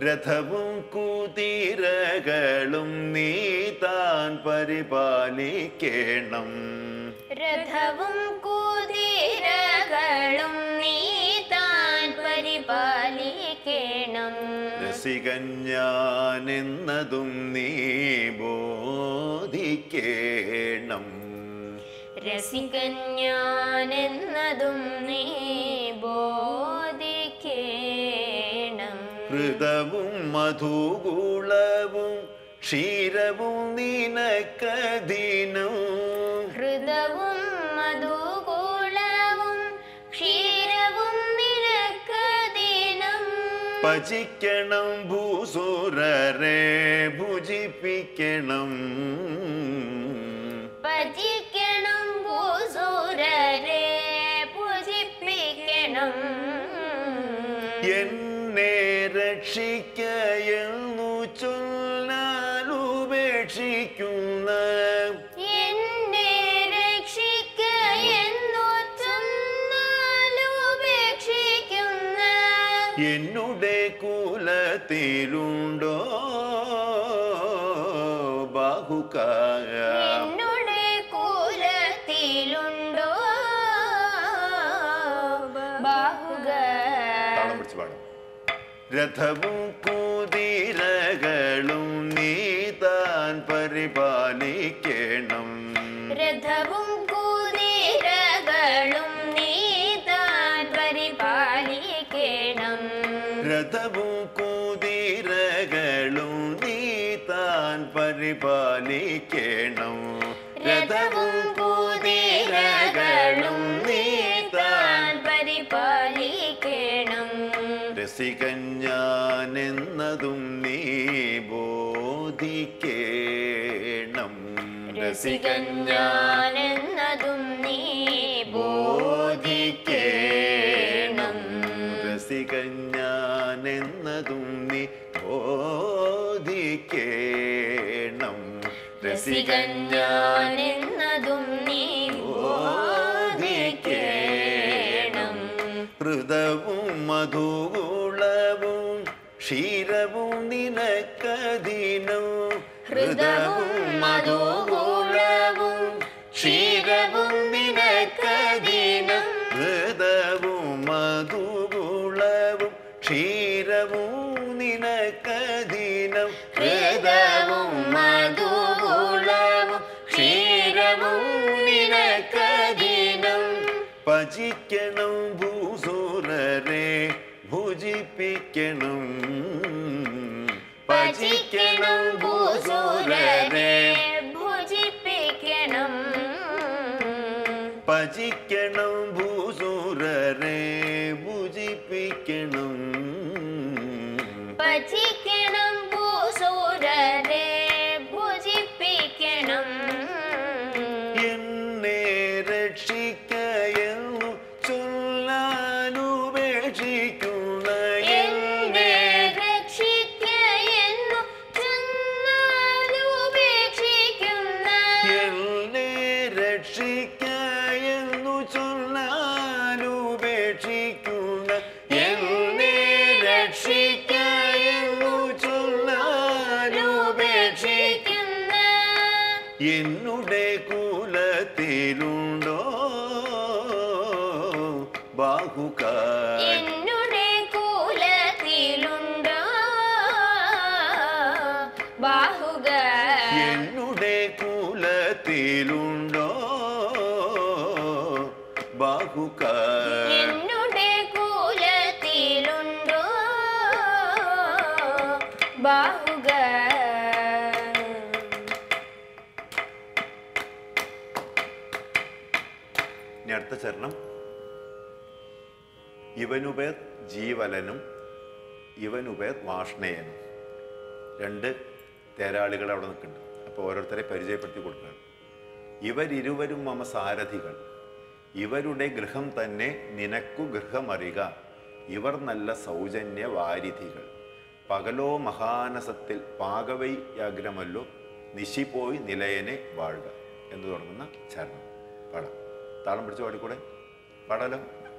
രഥവും കുതിരകളും നീ താൻ പരിപാലിക്കണം രഥവും കുതിരകളും നീ താൻ പരിപാലിക്കണം രസികൻ ഞാൻ എന്നതും നീ ബോധിക്കേണം രസികൻ ഞാൻ എന്നതും നീ ബോധിക്കേണം ഹൃദവും മധുകുളവും ക്ഷീരവും നിനക്കതിനും ഹൃദവും മധുകൂളവും ക്ഷീരവും നിനക്കദിനം ഭജിക്കണം ഭൂസുരരെ ഭുജിപ്പിക്കണം ഭജിക്കണം ഭൂസുരരെ പൂജിപ്പിക്കണം എന്നെ രക്ഷിക്കയെന്നു ചൊല്ലാൽ ഉപേക്ഷിക്കുന്ന എന്നെ രക്ഷിക്ക എന്നു ചൊന്നാലുപേക്ഷിക്കുന്ന എന്നുടെ കുലത്തിലുണ്ടോ ബാഹുക്കായ എന്നുടെ കുലത്തിലുണ്ടോ ബാഹുക താളം പിടിച്ച് പാടാം രഥവും കുതിരകളും നീ താൻ പരിപാലിക്കണം രഥവും കുതിരകളും നീ താൻ പരിപാലിക്കണം രഥവും കുതിരകളും നീ താൻ പരിപാലിക്കണം രഥവും കുതിരകളും നീ താൻ പരിപാലിക്കണം രസികൻ ഞാൻ എന്നതും നീ ബോധിക്കേണം രസികൻ ഞാൻ എന്നതും നീ ബോധിക്കേണം രസികൻ ഞാൻ എന്നതും നീ ബോധിക്കേണം രസികൻ ഞാൻ എന്നതും നീ ബോധിക്കേണം ഹൃദവും മധുകുളവും ക്ഷീരവും നിനക്കതിനും ഹൃദവും മധുകുളവും ക്ഷീരവും നിനക്കദിനം ഹൃദവും മധുകുളവും ക്ഷീരവും നിനക്കതിനം ഹൃദവും മധുകുളവും ക്ഷീരവും നിനക്കദിനം ഭജിക്കണം ഭൂസുരരെ ഭുജിപ്പിക്കണം ഭജിക്കണം ഭൂസുരരെ ഭുജിപ്പിക്കണം ഭജിക്കണം ഭൂസുരരെ ഭുജിപ്പിക്കണം ഭജിക്കണം ഭൂസുരരെ ഭുജിപ്പിക്കണം എന്നെ രക്ഷിക്കയെന്നു ചൊല്ലാനുപേക്ഷിക്കുന്ന എന്നെ രക്ഷിക്ക എന്നു ചൊന്നാലുപേക്ഷിക്കുന്ന എന്നെ രക്ഷിക്കയെന്നു ചൊല്ലാനുപേക്ഷിക്കുന്ന എന്നെ രക്ഷിക്കയെന്നു ചൊല്ലാനുപേക്ഷിക്കുന്ന എന്നുടെ കുലത്തിലുണ്ടോ ബാഹുക്കാർ എന്നുടെ കുലത്തിലുണ്ടോ ബാഹുക എന്നുടെ കുലത്തിലുണ്ടോ ബാഹുക്കാർ എന്നുടെ കുലത്തിലുണ്ടോ ബാഹുക ഇനി അടുത്ത ചരണം ഇവനുപേർ ജീവലനും ഇവനുപേർ വാഷ്ണേയനും രണ്ട് തേരാളികൾ അവിടെ നിൽക്കുന്നുണ്ട് അപ്പോൾ ഓരോരുത്തരെ പരിചയപ്പെടുത്തി കൊടുക്കുകയാണ് ഇവരിരുവരും മമ സാരഥികൾ ഇവരുടെ ഗൃഹം തന്നെ നിനക്കു ഗൃഹമറിക ഇവർ നല്ല സൗജന്യ വാരിധികൾ പകലോ മഹാനസത്തിൽ പാകവൈയാഗ്രമല്ലോ നിശിപോയി നിലയനെ വാഴുക എന്ന് തുടങ്ങുന്ന ചരണം പാടാം താളം പിടിച്ച് പാടിക്കൂടെ പാടാലോ